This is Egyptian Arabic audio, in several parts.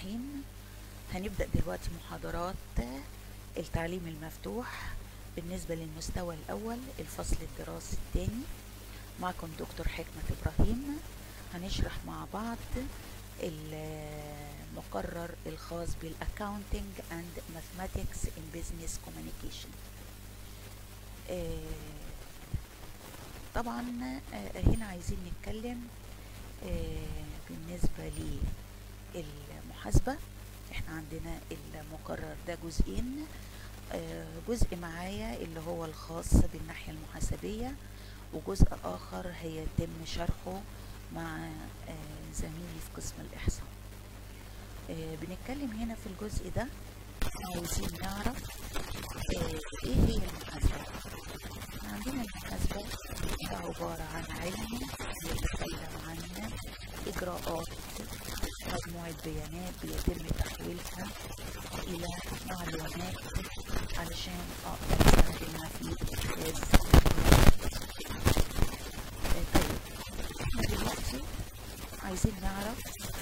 الرحيم هنبدأ دلوقتي محاضرات التعليم المفتوح بالنسبة للمستوى الأول الفصل الدراسي الثاني معكم دكتور حكمة إبراهيم هنشرح مع بعض المقرر الخاص بالأكاونتنج and Mathematics in Business Communication طبعا هنا عايزين نتكلم بالنسبة للمحاسبة احنا عندنا المقرر ده جزئين جزء معايا اللي هو الخاص بالناحية المحاسبية وجزء آخر هيتم شرحه مع زميلي في قسم الإحصاء بنتكلم هنا في الجزء ده عايزين نعرف ايه هي المحاسبة عندنا المحاسبة ده عبارة عن علم يتكلم عن إجراءات مجموعة بيانات بيتم تحويلها إلى معلومات علشان أقدر أستخدمها في اتخاذ طيب احنا دلوقتي عايزين نعرف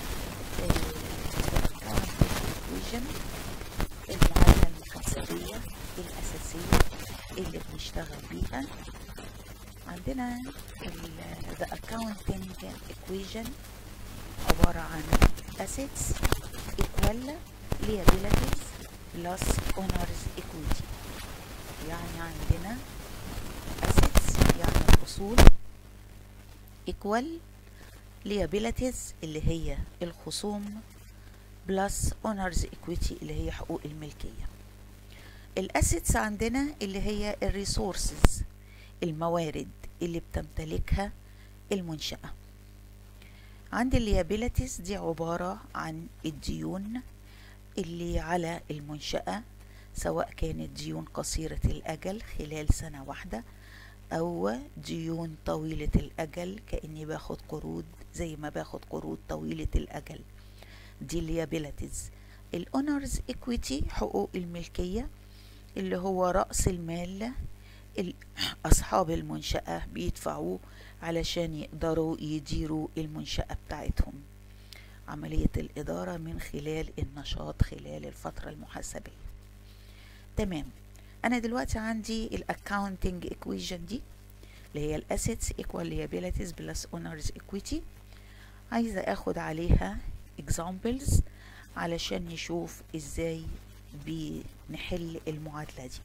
equation المعادلة المحاسبية الأساسية اللي بنشتغل بيها عندنا the accounting equation عبارة عن assets equal liabilities plus owners equity يعني عندنا assets يعني الأصول equal liabilities اللي هي الخصوم plus owners equity اللي هي حقوق الملكية الاسيتس عندنا اللي هي الريسورسز الموارد اللي بتمتلكها المنشأة عند الليابيلتيز دي عبارة عن الديون اللي على المنشأة سواء كانت ديون قصيرة الأجل خلال سنة واحدة أو ديون طويلة الأجل كأني باخد قروض زي ما باخد قروض طويلة الأجل دي liabilities الأونرز equity حقوق الملكية اللي هو رأس المال أصحاب المنشأة بيدفعوه علشان يقدروا يديروا المنشأة بتاعتهم عملية الإدارة من خلال النشاط خلال الفترة المحاسبية تمام أنا دلوقتي عندي الأكاونتنج equation دي اللي هي الأسيتس equal liabilities plus owners equity عايزة أخد عليها examples علشان نشوف ازاي بنحل المعادلة دي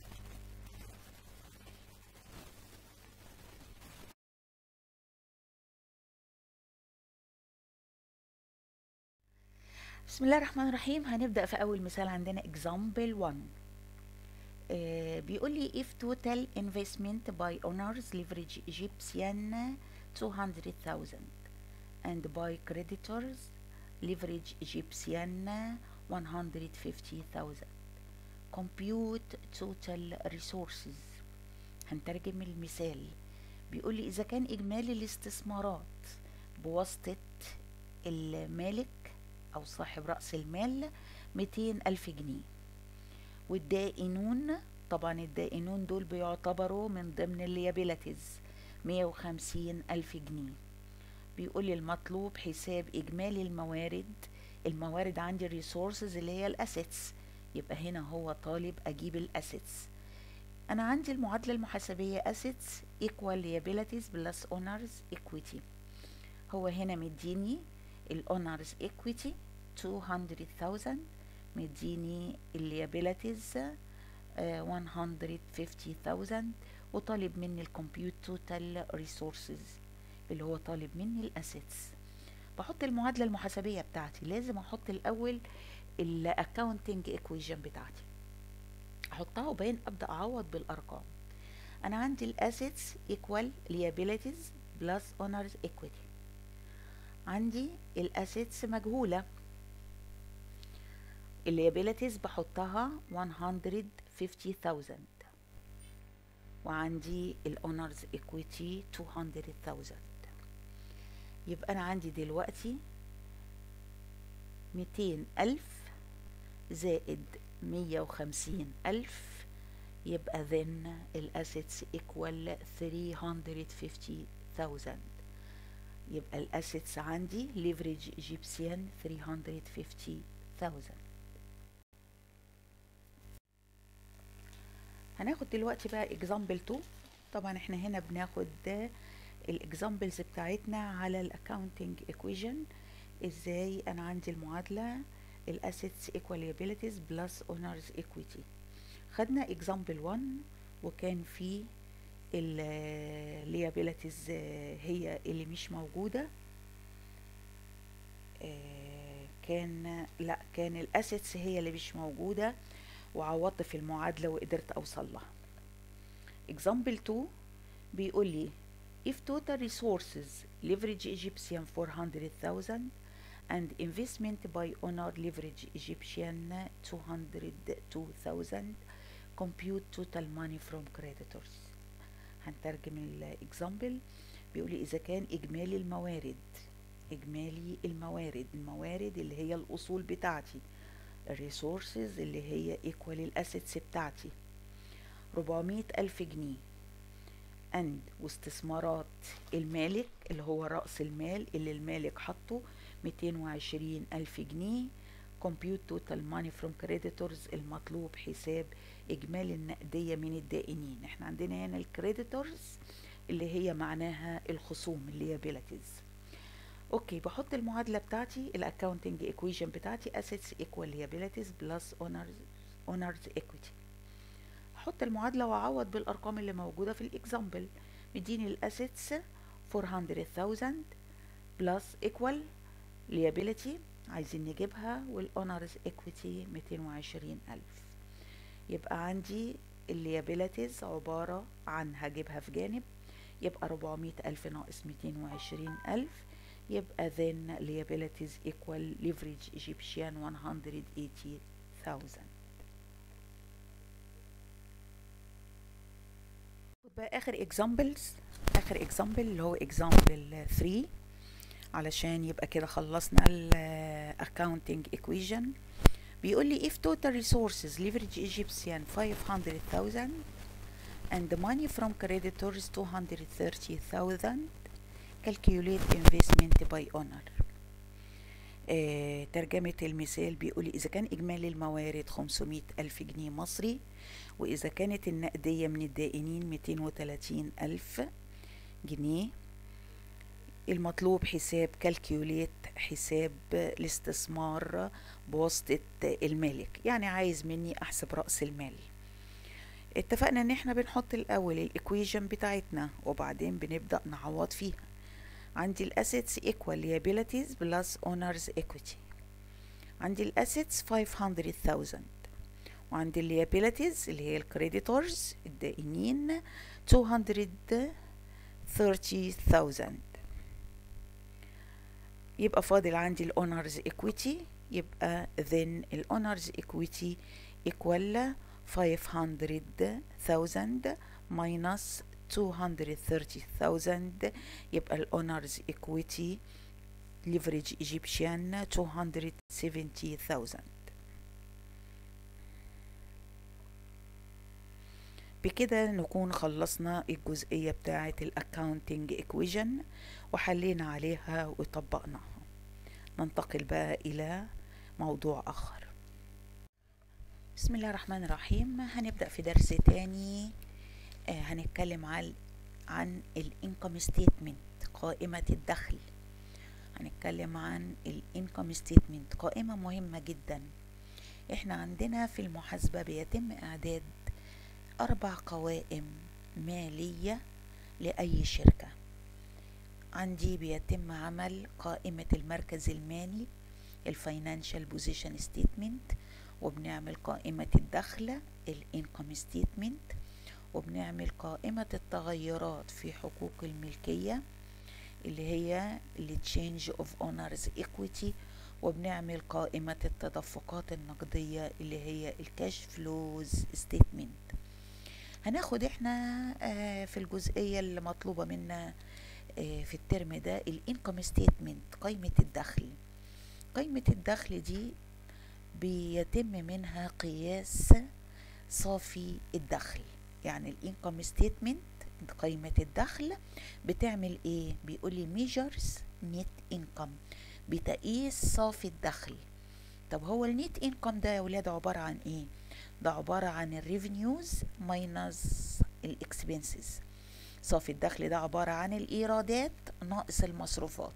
بسم الله الرحمن الرحيم هنبدأ في أول مثال عندنا example 1 آه بيقول لي if total investment by owners leverage Egyptian 200,000 and by creditors leverage Egyptian 150,000 compute total resources هنترجم المثال بيقول لي إذا كان إجمالي الاستثمارات بواسطة المالك أو صاحب رأس المال 200 ألف جنيه والدائنون طبعا الدائنون دول بيعتبروا من ضمن الليابيلتيز 150 ألف جنيه بيقول لي المطلوب حساب إجمالي الموارد الموارد عندي الريسورسز اللي هي الأسيتس يبقى هنا هو طالب أجيب الأسيتس أنا عندي المعادلة المحاسبية أسيتس equal liabilities plus owners equity هو هنا مديني الأونرز equity 200,000 مديني الليابيلتيز uh, 150,000 وطالب مني الكمبيوت توتال ريسورسز اللي هو طالب مني الاسيتس بحط المعادلة المحاسبية بتاعتي لازم احط الاول الاكاونتنج ايكويشن بتاعتي احطها وبعدين ابدا اعوض بالارقام انا عندي الاسيتس ايكوال liabilities بلس اونرز equity عندي الاسيتس مجهولة الليابيلتيز بحطها 150,000 وعندي الاونرز equity 200,000 يبقى أنا عندي دلوقتي ميتين ألف زائد مية وخمسين ألف يبقى then الأسيتس equal 350,000 يبقى الأسيتس عندي leverage Egyptian 350,000 هناخد دلوقتي بقى example 2 طبعا احنا هنا بناخد الاكزامبلز بتاعتنا على الاكاونتنج equation ازاي انا عندي المعادله الاسيتس equal بلس اونرز equity خدنا example 1 وكان في liabilities هي اللي مش موجوده كان لا كان الاسيتس هي اللي مش موجوده وعوضت في المعادله وقدرت اوصل لها example 2 بيقول لي if total resources leverage Egyptian 400,000 and investment by owner leverage Egyptian 202,000 compute total money from creditors هنترجم الاكزامبل بيقول لي اذا كان اجمالي الموارد اجمالي الموارد الموارد اللي هي الاصول بتاعتي الريسورسز اللي هي ايكوال الاسيتس بتاعتي 400 الف جنيه اند واستثمارات المالك اللي هو رأس المال اللي المالك حطه 220 ألف جنيه compute total money from creditors المطلوب حساب إجمالي النقدية من الدائنين احنا عندنا هنا الكريديتورز اللي هي معناها الخصوم اللي هي بيلاتيز اوكي بحط المعادله بتاعتي الاكاونتنج ايكويشن بتاعتي assets equal liabilities plus owners owners equity احط المعادله واعوض بالارقام اللي موجوده في الاكزامبل مديني الاسيتس 400000 بلس ايكوال liability عايزين نجيبها والاونرز equity 220000 يبقى عندي الليابيلتيز عبارة عن هجيبها في جانب يبقى 400000 ناقص 220000 يبقى then liabilities equal leverage Egyptian 180000 بقى اخر اكزامبلز اخر اكزامبل اللي هو اكزامبل 3 علشان يبقى كده خلصنا ال accounting equation بيقول لي if total resources leverage Egyptian 500,000 and the money from creditors 230,000 calculate investment by owner آه ترجمة المثال بيقول إذا كان إجمالي الموارد 500 ألف جنيه مصري وإذا كانت النقدية من الدائنين 230 ألف جنيه المطلوب حساب كالكيوليت حساب الاستثمار بواسطة المالك يعني عايز مني أحسب رأس المال اتفقنا ان احنا بنحط الاول الايكويشن بتاعتنا وبعدين بنبدأ نعوض فيها عندي الاسيتس equal liabilities plus owners equity عندي الاسيتس 500,000 وعندي الليابيلتيز اللي هي الكريديتورز الدائنين 230,000 يبقى فاضل عندي الاونرز equity يبقى then الاونرز equity equal 500,000 minus 230,000 يبقى الاونرز equity leverage Egyptian 270,000 بكده نكون خلصنا الجزئية بتاعة الاكاونتنج equation وحلينا عليها وطبقناها ننتقل بقى إلى موضوع آخر بسم الله الرحمن الرحيم هنبدأ في درس تاني آه هنتكلم عن عن الانكم ستيتمنت قائمة الدخل هنتكلم عن الانكم ستيتمنت قائمة مهمة جدا احنا عندنا في المحاسبة بيتم اعداد اربع قوائم مالية لأي شركة عندي بيتم عمل قائمة المركز المالي الفاينانشال بوزيشن ستيتمنت وبنعمل قائمة الدخل الانكم ستيتمنت وبنعمل قائمة التغيرات في حقوق الملكية اللي هي اللي change of owners equity وبنعمل قائمة التدفقات النقدية اللي هي الكاش فلوز ستيتمنت هناخد احنا في الجزئية اللي مطلوبة منا في الترم ده الانكم ستيتمنت قائمة الدخل قائمة الدخل دي بيتم منها قياس صافي الدخل يعني الانكم ستيتمنت قائمة الدخل بتعمل ايه بيقول لي ميجرز نت انكم بتقيس صافي الدخل طب هو النيت انكم ده يا ولاد عبارة عن ايه ده عبارة عن الريفينيوز ماينس الاكسبنسز صافي الدخل ده عبارة عن الإيرادات ناقص المصروفات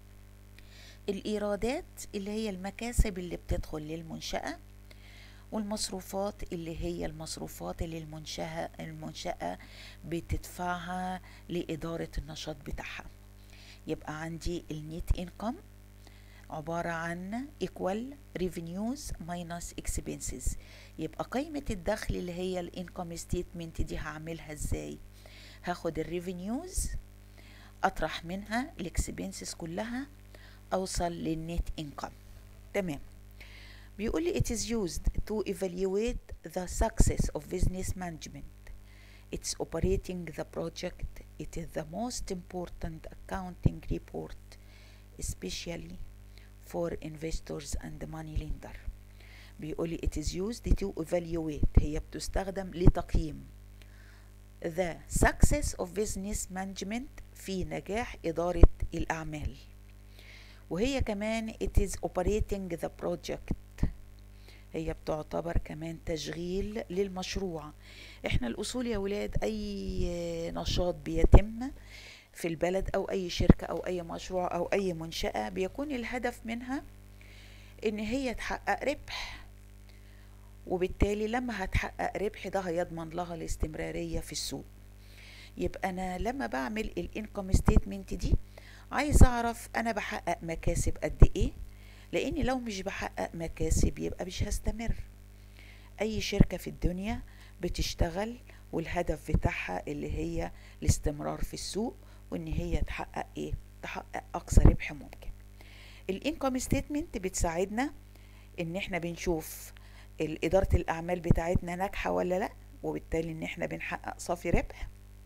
الإيرادات اللي هي المكاسب اللي بتدخل للمنشأة والمصروفات اللي هي المصروفات اللي المنشأة المنشأة بتدفعها لإدارة النشاط بتاعها يبقى عندي النيت انكم عبارة عن equal revenues minus expenses يبقى قيمة الدخل اللي هي الانكم ستيتمنت دي هعملها ازاي هاخد الريفينيوز اطرح منها الاكسبنسز كلها اوصل للنت انكم تمام بيقول لي it is used to evaluate the success of business management it's operating the project it is the most important accounting report especially for investors and money lender بيقول لي it is used to evaluate هي بتستخدم لتقييم the success of business management في نجاح إدارة الأعمال وهي كمان it is operating the project هي بتعتبر كمان تشغيل للمشروع احنا الأصول يا ولاد أي نشاط بيتم في البلد أو أي شركة أو أي مشروع أو أي منشأة بيكون الهدف منها إن هي تحقق ربح وبالتالي لما هتحقق ربح ده هيضمن لها الاستمرارية في السوق يبقى أنا لما بعمل الانكم ستيتمنت دي عايز أعرف أنا بحقق مكاسب قد إيه لأني لو مش بحقق مكاسب يبقى مش هستمر أي شركة في الدنيا بتشتغل والهدف بتاعها اللي هي الاستمرار في السوق وإن هي تحقق إيه تحقق أقصى ربح ممكن الانكم ستيتمنت بتساعدنا إن إحنا بنشوف إدارة الأعمال بتاعتنا ناجحة ولا لأ وبالتالي إن إحنا بنحقق صافي ربح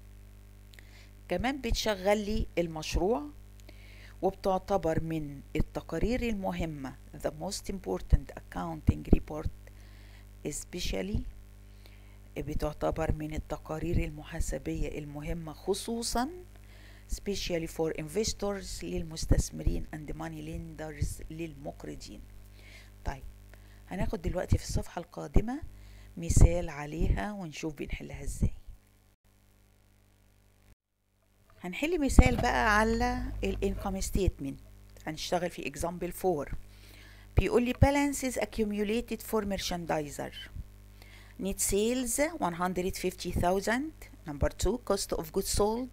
كمان بتشغل لي المشروع وبتعتبر من التقارير المهمة the most important accounting report especially بتعتبر من التقارير المحاسبية المهمة خصوصا especially for investors للمستثمرين and money lenders للمقرضين طيب هناخد دلوقتي في الصفحة القادمة مثال عليها ونشوف بنحلها ازاي هنحل مثال بقى على الانكم ستيتمنت هنشتغل في example 4 بيقول لي balances accumulated for merchandiser net sales 150,000 number 2 cost of goods sold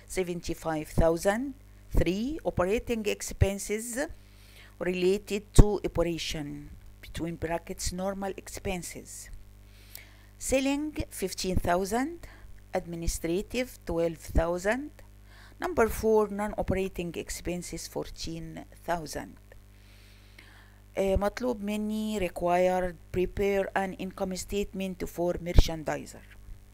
75,000 3 operating expenses related to operation between brackets normal expenses selling 15,000 administrative 12,000 number 4 non-operating expenses 14,000 uh, مطلوب مني required prepare an income statement for merchandiser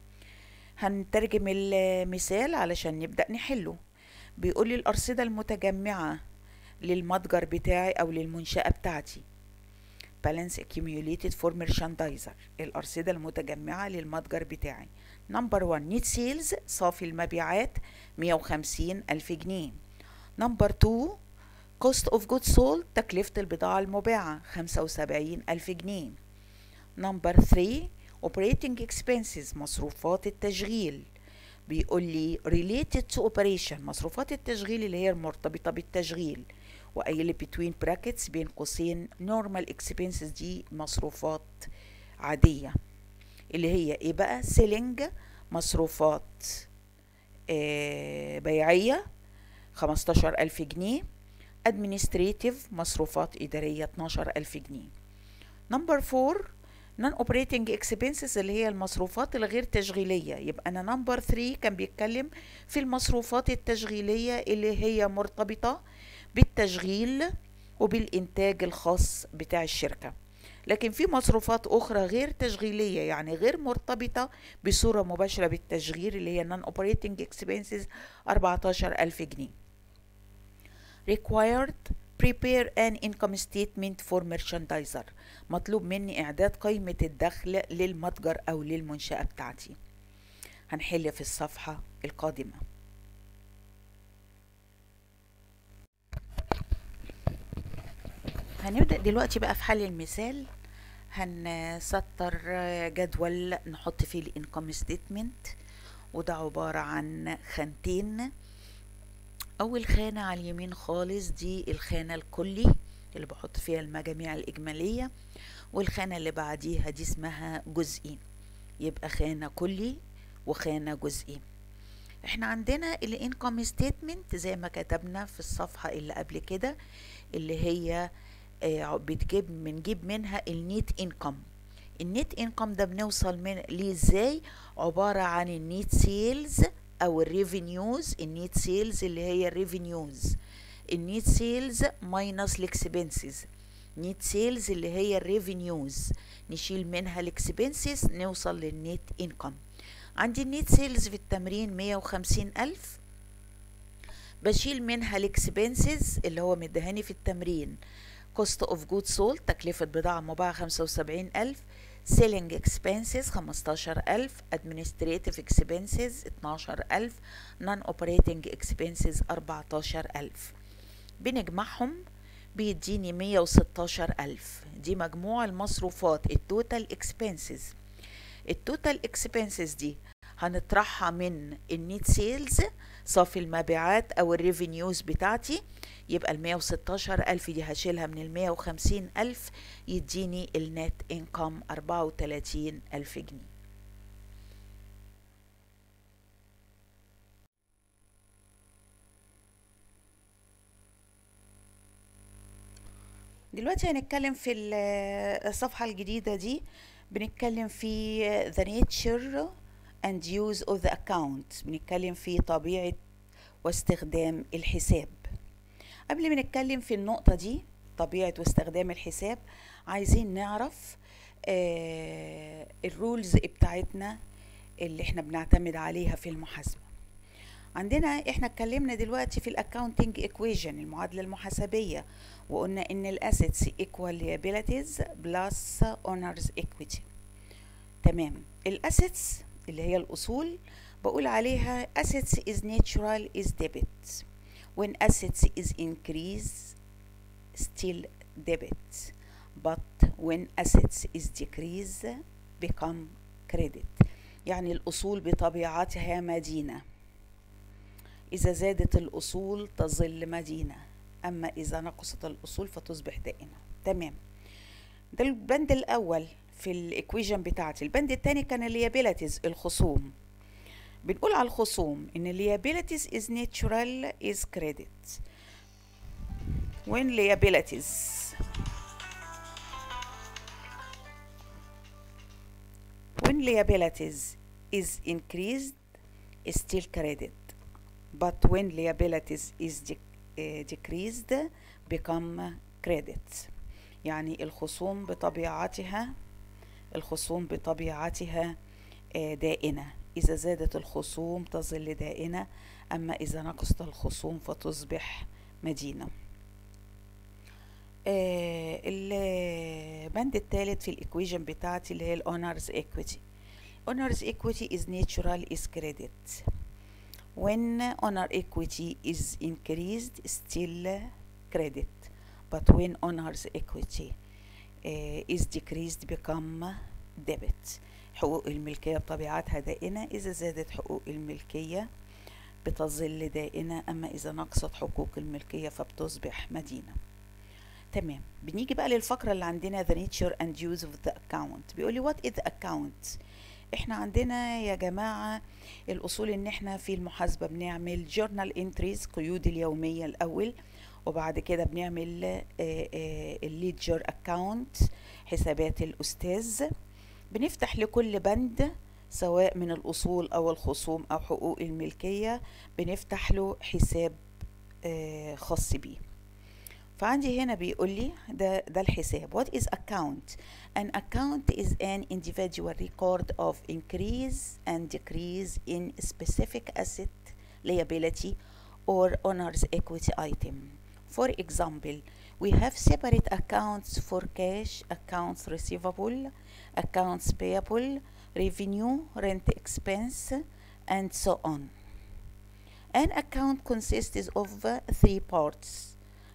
هنترجم المثال علشان نبدأ نحله بيقول لي الأرصدة المتجمعة للمتجر بتاعي أو للمنشأة بتاعتي balance accumulated for merchandiser الأرصدة المتجمعة للمتجر بتاعي نمبر 1 net sales صافي المبيعات 150 ألف جنيه نمبر 2 cost of goods sold تكلفة البضاعة المباعة 75 ألف جنيه نمبر 3 operating expenses مصروفات التشغيل بيقول لي related to operation مصروفات التشغيل اللي هي المرتبطة بالتشغيل وقايل between brackets بين قوسين normal expenses دي مصروفات عادية اللي هي ايه بقى selling مصروفات آه بيعية خمستاشر ألف جنيه administrative مصروفات إدارية اتناشر ألف جنيه نمبر فور non operating expenses اللي هي المصروفات الغير تشغيلية يبقى أنا نمبر 3 كان بيتكلم في المصروفات التشغيلية اللي هي مرتبطة بالتشغيل وبالإنتاج الخاص بتاع الشركة لكن في مصروفات أخرى غير تشغيلية يعني غير مرتبطة بصورة مباشرة بالتشغيل اللي هي non operating expenses 14000 جنيه required prepare an income statement for merchandiser مطلوب مني إعداد قائمة الدخل للمتجر أو للمنشأة بتاعتي هنحل في الصفحة القادمة هنبدأ دلوقتي بقى في حل المثال هنسطر جدول نحط فيه الانكم ستيتمنت وده عبارة عن خانتين أول خانة على اليمين خالص دي الخانة الكلي اللي بحط فيها المجاميع الإجمالية والخانة اللي بعديها دي اسمها جزئي يبقى خانة كلي وخانة جزئي احنا عندنا الانكم ستيتمنت زي ما كتبنا في الصفحة اللي قبل كده اللي هي بتجيب بنجيب منها النيت انكم النيت انكم ده بنوصل من ليه ازاي عبارة عن النيت سيلز او الريفينيوز النيت سيلز اللي هي الريفينيوز النيت سيلز ماينس الاكسبنسز نيت سيلز اللي هي الريفينيوز نشيل منها الاكسبنسز نوصل للنيت انكم عندي النيت سيلز في التمرين مية وخمسين ألف بشيل منها الاكسبنسز اللي هو مدهاني في التمرين cost of goods sold تكلفة بضاعة مباعة خمسة وسبعين ألف selling expenses خمستاشر ألف administrative expenses اتناشر ألف non operating expenses أربعتاشر ألف بنجمعهم بيديني مية وستاشر ألف دي مجموع المصروفات التوتال expenses التوتال expenses دي هنطرحها من النيت سيلز صافي المبيعات او الريفينيوز بتاعتي يبقى ال 116 ألف دي هشيلها من ال 150 ألف يديني النت انكم 34 ألف جنيه دلوقتي هنتكلم في الصفحة الجديدة دي بنتكلم في the nature and use of the account بنتكلم في طبيعة واستخدام الحساب قبل ما نتكلم في النقطة دي طبيعة واستخدام الحساب عايزين نعرف آه الرولز بتاعتنا اللي احنا بنعتمد عليها في المحاسبة عندنا احنا اتكلمنا دلوقتي في الاكاونتنج ايكويشن المعادلة المحاسبية وقلنا ان الاسيتس equal liabilities plus owners equity تمام الاسيتس اللي هي الاصول بقول عليها assets is natural is debit when assets is increase still debit but when assets is decrease become credit يعني الأصول بطبيعتها مدينة إذا زادت الأصول تظل مدينة أما إذا نقصت الأصول فتصبح دائنة تمام ده البند الأول في الإكويجن بتاعتي البند الثاني كان الليابيلتيز الخصوم بنقول على الخصوم ان liabilities is natural is credit when liabilities when liabilities is increased is still credit but when liabilities is de uh, decreased become credit يعني الخصوم بطبيعتها الخصوم بطبيعتها دائنه إذا زادت الخصوم تظل دائنة أما إذا نقصت الخصوم فتصبح مدينة آه البند الثالث في الإكويجن بتاعتي اللي هي الأونرز إيكويتي Owners equity is natural is credit when owner equity is increased still credit but when owner's equity uh, is decreased become debit حقوق الملكية بطبيعتها دائنة إذا زادت حقوق الملكية بتظل دائنة أما إذا نقصت حقوق الملكية فبتصبح مدينة تمام بنيجي بقى للفقرة اللي عندنا the nature and use of the account بيقولي what is the account احنا عندنا يا جماعة الأصول إن احنا في المحاسبة بنعمل journal entries قيود اليومية الأول وبعد كده بنعمل الليدجر account حسابات الأستاذ بنفتح لكل بند سواء من الأصول أو الخصوم أو حقوق الملكية بنفتح له حساب خاص بيه فعندي هنا بيقول لي ده ده الحساب what is account an account is an individual record of increase and decrease in specific asset liability or owner's equity item for example we have separate accounts for cash accounts receivable accounts payable revenue rent expense and so on an account consists of three parts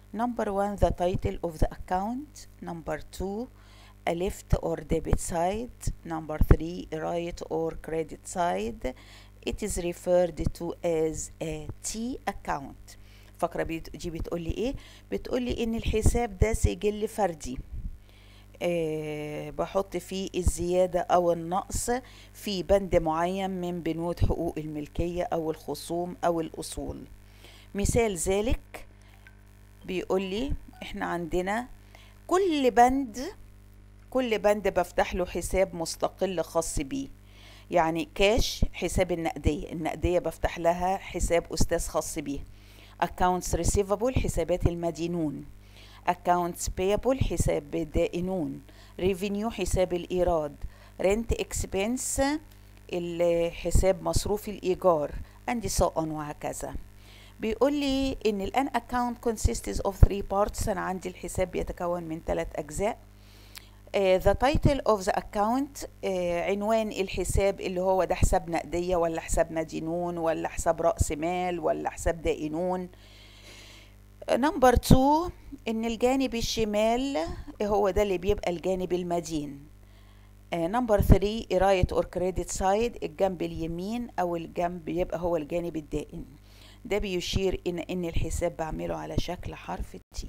number one the title of the account number two a left or debit side number three a right or credit side it is referred to as a T account فقرة دي بتقول لي ايه بتقول لي ان الحساب ده سجل فردي أه بحط فيه الزيادة أو النقص في بند معين من بنود حقوق الملكية أو الخصوم أو الأصول مثال ذلك بيقول لي احنا عندنا كل بند كل بند بفتح له حساب مستقل خاص بيه يعني كاش حساب النقدية النقدية بفتح لها حساب أستاذ خاص بيه accounts receivable حسابات المدينون accounts payable حساب الدائنون revenue حساب الإيراد rent expense الحساب مصروف الإيجار and so on وهكذا بيقول لي إن الآن account consists of three parts أنا عندي الحساب بيتكون من ثلاث أجزاء Uh, the title of the account uh, عنوان الحساب اللي هو ده حساب نقدية ولا حساب مدينون ولا حساب رأس مال ولا حساب دائنون نمبر uh, 2 ان الجانب الشمال هو ده اللي بيبقى الجانب المدين نمبر 3 قراية اور كريدت سايد الجنب اليمين او الجنب بيبقى هو الجانب الدائن ده بيشير ان ان الحساب بعمله على شكل حرف التي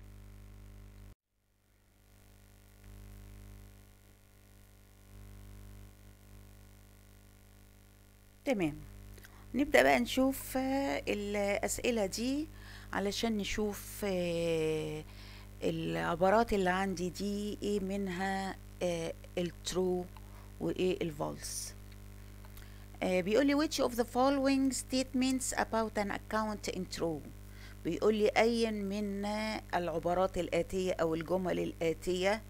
تمام نبدأ بقى نشوف الأسئلة دي علشان نشوف العبارات اللي عندي دي ايه منها الترو وايه الفولس بيقول لي which of the following statements about an account in true بيقول لي أي من العبارات الآتية أو الجمل الآتية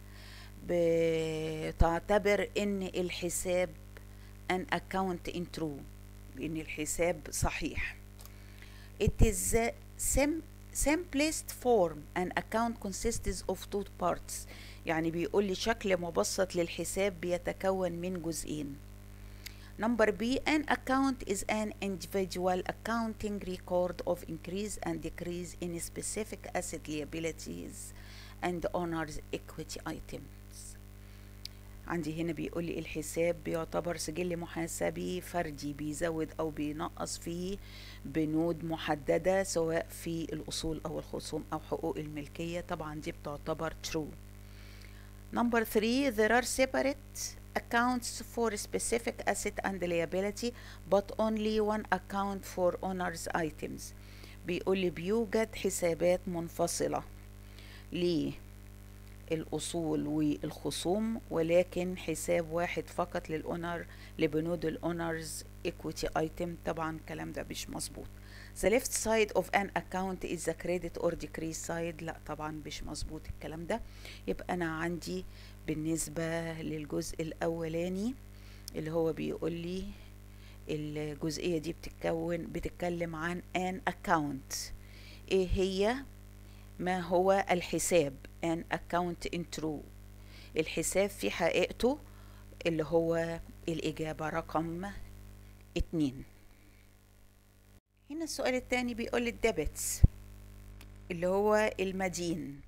بتعتبر إن الحساب an account in true بإن الحساب صحيح it is sim simplest form an account consists of two parts يعني بيقول لي شكل مبسط للحساب بيتكون من جزئين Number B an account is an individual accounting record of increase and decrease in specific asset liabilities and owners equity items عندي هنا بيقول لي الحساب بيعتبر سجل محاسبي فردي بيزود او بينقص فيه بنود محددة سواء في الأصول أو الخصوم أو حقوق الملكية طبعا دي بتعتبر true Number three there are separate accounts for specific asset and liability but only one account for owners items بيقول لي بيوجد حسابات منفصلة ليه الأصول والخصوم ولكن حساب واحد فقط للأونر لبنود الأونرز equity item طبعا الكلام ده مش مظبوط the left side of an account is the credit or decrease side لا طبعا مش مظبوط الكلام ده يبقى أنا عندي بالنسبة للجزء الأولاني اللي هو بيقول لي الجزئية دي بتتكون بتتكلم عن an account ايه هي ما هو الحساب an account in true الحساب في حقيقته اللي هو الإجابة رقم اتنين هنا السؤال التاني بيقول الديبتس اللي هو المدين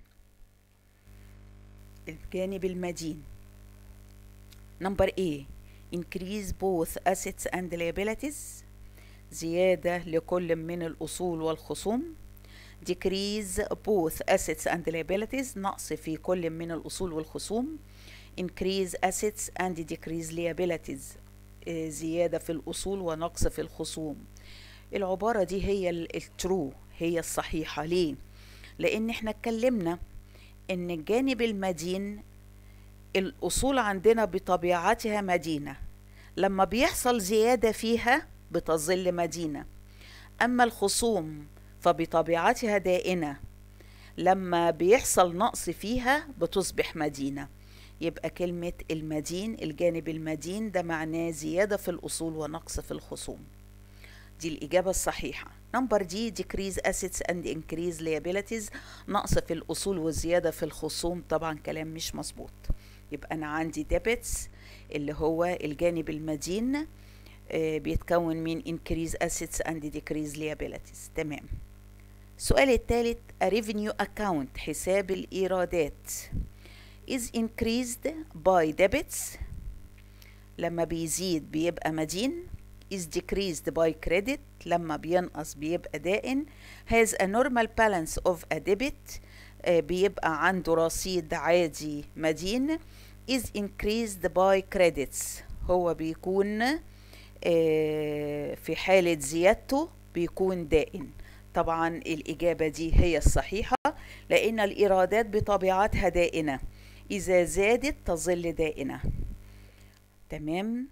الجانب المدين نمبر A increase both assets and liabilities زيادة لكل من الأصول والخصوم decrease both assets and liabilities نقص في كل من الأصول والخصوم increase assets and decrease liabilities زيادة في الأصول ونقص في الخصوم العبارة دي هي الترو هي الصحيحة ليه؟ لأن احنا اتكلمنا إن الجانب المدين الأصول عندنا بطبيعتها مدينة لما بيحصل زيادة فيها بتظل مدينة أما الخصوم فبطبيعتها دائنة لما بيحصل نقص فيها بتصبح مدينة يبقى كلمة المدين الجانب المدين ده معناه زيادة في الأصول ونقص في الخصوم دي الإجابة الصحيحة نمبر دي decrease assets and increase liabilities نقص في الأصول وزيادة في الخصوم طبعا كلام مش مظبوط يبقى أنا عندي debits اللي هو الجانب المدين بيتكون من increase assets and decrease liabilities تمام السؤال الثالث a revenue account حساب الإيرادات is increased by debits لما بيزيد بيبقى مدين is decreased by credit لما بينقص بيبقى دائن has a normal balance of a debit آه، بيبقى عنده رصيد عادي مدين is increased by credits هو بيكون آه، في حالة زيادته بيكون دائن طبعا الإجابة دي هي الصحيحة لأن الإيرادات بطبيعتها دائنة إذا زادت تظل دائنة تمام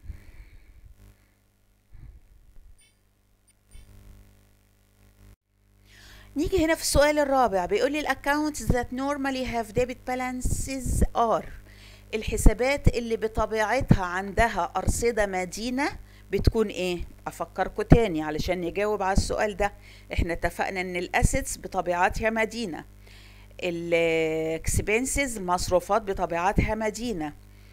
نيجي هنا في السؤال الرابع بيقول لي الاكونتس that normally have debit balances are الحسابات اللي بطبيعتها عندها أرصدة مدينة بتكون ايه افكركم تاني علشان نجاوب على السؤال ده احنا اتفقنا ان الاسيتس بطبيعتها مدينة الاكسبنسز المصروفات بطبيعتها مدينة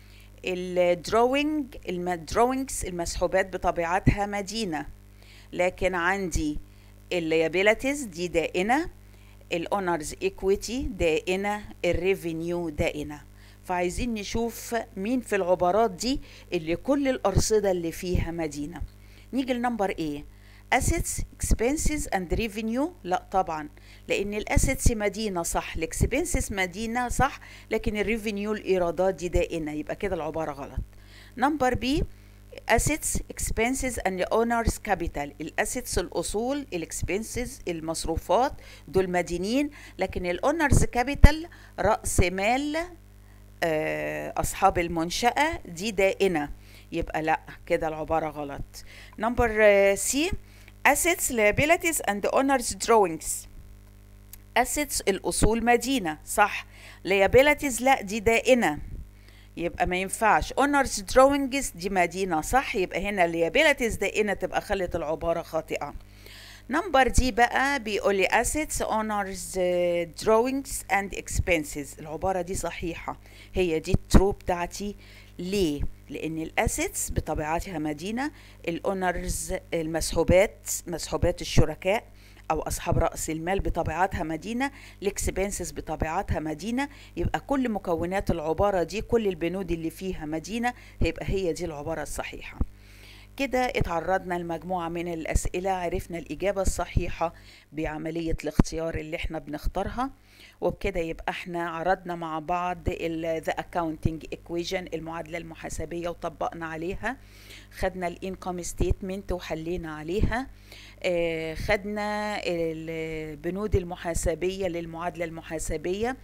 الدروينج الدروينجز المسحوبات بطبيعتها مدينة لكن عندي الليابيلتيز دي دائنة الاونرز ايكويتي دائنة الريفينيو دائنة فعايزين نشوف مين في العبارات دي اللي كل الأرصدة اللي فيها مدينة نيجي لنمبر ايه assets expenses and revenue لا طبعا لان الاسيتس مدينه صح الاكسبنسز مدينه صح لكن الريفينيو الايرادات دي دائنه يبقى كده العباره غلط نمبر بي assets expenses and owners capital الاسيتس الاصول الاكسبنسز المصروفات دول مدينين لكن الاونرز كابيتال راس مال آه، اصحاب المنشاه دي دائنه يبقى لا كده العباره غلط نمبر سي assets liabilities and owners drawings assets الاصول مدينه صح liabilities لا دي دائنه يبقى ما ينفعش owners drawings دي مدينه صح يبقى هنا liabilities دائنه تبقى خلت العباره خاطئه نمبر دي بقى بيقول لي assets owners uh, drawings and expenses العبارة دي صحيحة هي دي الترو بتاعتي ليه؟ لأن الاسيتس بطبيعتها مدينة الاونرز المسحوبات مسحوبات الشركاء أو أصحاب رأس المال بطبيعتها مدينة الاكسبنسز بطبيعتها مدينة يبقى كل مكونات العبارة دي كل البنود اللي فيها مدينة هيبقى هي دي العبارة الصحيحة كده اتعرضنا لمجموعة من الأسئلة عرفنا الإجابة الصحيحة بعملية الاختيار اللي احنا بنختارها وبكده يبقى احنا عرضنا مع بعض ال the accounting equation المعادلة المحاسبية وطبقنا عليها خدنا الانكم ستيتمنت وحلينا عليها آه خدنا البنود المحاسبية للمعادلة المحاسبية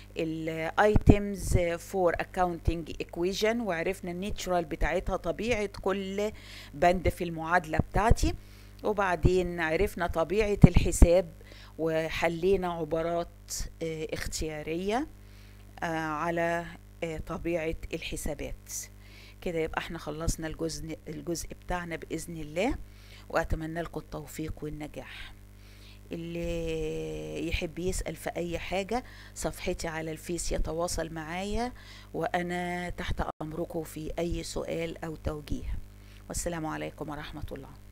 الايتمز فور اكاونتنج ايكويشن وعرفنا النيتشرال بتاعتها طبيعه كل بند في المعادله بتاعتي وبعدين عرفنا طبيعه الحساب وحلينا عبارات اه اختياريه اه على اه طبيعه الحسابات كده يبقى احنا خلصنا الجزء الجزء بتاعنا باذن الله واتمنى لكم التوفيق والنجاح اللي يحب يسأل في أي حاجة صفحتي على الفيس يتواصل معايا وأنا تحت أمركم في أي سؤال أو توجيه والسلام عليكم ورحمة الله